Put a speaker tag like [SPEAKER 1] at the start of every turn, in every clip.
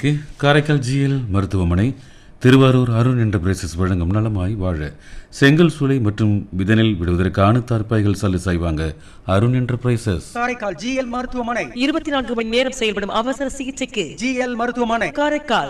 [SPEAKER 1] மணிக்கு காரைக்கால் ஜிஎல் மருத்துவமனை திருவாரூர் அருண் என்டர்பிரைசஸ் வழங்கும் நலமாய் வாழ செங்கல் சூளை மற்றும் விதனில் விடுவதற்கான தார்ப்பாய்கள் சல்லு செய்வாங்க அருண் என்டர்பிரைசஸ்
[SPEAKER 2] காரைக்கால் ஜிஎல் மருத்துவமனை
[SPEAKER 3] இருபத்தி நான்கு மணி நேரம் செயல்படும் அவசர சிகிச்சைக்கு
[SPEAKER 2] ஜிஎல் மருத்துவமனை
[SPEAKER 3] காரைக்கால்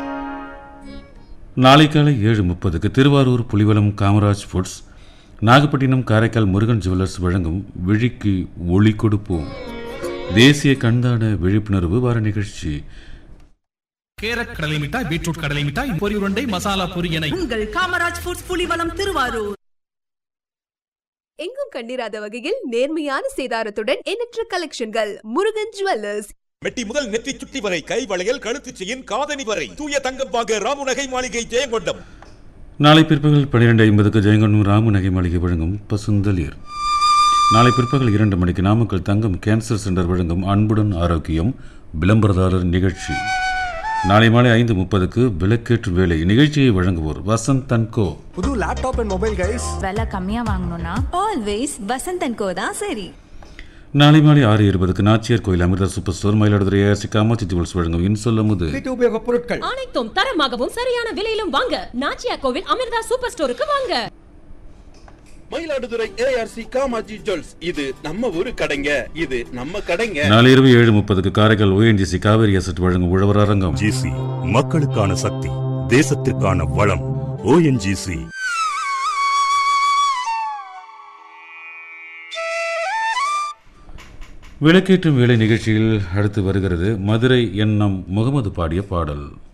[SPEAKER 1] நாளை காலை ஏழு முப்பதுக்கு திருவாரூர் புலிவலம் காமராஜ் ஃபுட்ஸ் நாகப்பட்டினம் காரைக்கால் முருகன் ஜுவல்லர்ஸ் வழங்கும் விழிக்கு ஒளி கொடுப்போம் தேசிய கண்தான விழிப்புணர்வு வார நிகழ்ச்சி
[SPEAKER 4] கேரட் கடலை மிட்டாய் பீட்ரூட் கடலை மிட்டாய் பொரி உருண்டை மசாலா பொரி என
[SPEAKER 5] உங்கள் காமராஜ் ஃபுட்ஸ் புலிவலம் திருவாரூர்
[SPEAKER 6] எங்கும் கண்டிராத வகையில் நேர்மையான சேதாரத்துடன் எண்ணற்ற கலெக்ஷன்கள் முருகன் ஜுவல்லர்ஸ்
[SPEAKER 7] மெட்டி முதல் நெற்றி சுட்டி வரை கை வளையல் கழுத்து செயின் காதணி வரை தூய தங்கம் வாங்க ராமுநகை மாளிகை ஜெயங்கொண்டம்
[SPEAKER 1] நாளை பிற்பகல் பன்னிரெண்டு ஐம்பதுக்கு ஜெயங்கொண்டம் ராமு நகை மாளிகை வழங்கும் பசுந்தளிர் நாளை பிற்பகல் இரண்டு மணிக்கு நாமக்கல் தங்கம் கேன்சர் சென்டர் வழங்கும் அன்புடன் ஆரோக்கியம் விளம்பரதாரர் நிகழ்ச்சி நாளை மாலை ஐந்து முப்பதுக்கு விளக்கேற்று வேலை நிகழ்ச்சியை வழங்குவோர் வசந்த் தன்கோ
[SPEAKER 8] புது லேப்டாப் அண்ட் மொபைல் கைஸ்
[SPEAKER 9] விலை கம்மியா வாங்கணும்னா
[SPEAKER 5] ஆல்வேஸ் வசந்தன் கோ தான் சரி
[SPEAKER 1] நாளை மாலை ஆறு இருபதுக்கு Nachiyar Koil Amrita super store Mayiladuthurai ARC Kamatchi jewels வழங்கும் இன்சொல்லமுது
[SPEAKER 2] வீட்டு உபயோகப் பொருட்கள்
[SPEAKER 10] அனைத்தும் தரமாகவும் சரியான விலையிலும் வாங்க நாச்சியா கோவில் அமிர்தா சூப்பர் ஸ்டோருக்கு வாங்க
[SPEAKER 11] மயிலாடுதுறை ஏஆர்சி காமாஜி ஜுவல்ஸ் இது நம்ம ஊரு கடைங்க இது நம்ம கடைங்க
[SPEAKER 1] நாளை இரவு ஏழு முப்பதுக்கு காரைக்கால் ஓஎன்ஜிசி காவேரி அசட் வழங்கும் உழவர் அரங்கம்
[SPEAKER 12] ஜிசி மக்களுக்கான சக்தி தேசத்திற்கான வளம் ஓஎன்ஜிசி
[SPEAKER 1] விளக்கேற்றும் வேலை நிகழ்ச்சியில் அடுத்து வருகிறது மதுரை எண்ணம் முகமது பாடிய பாடல்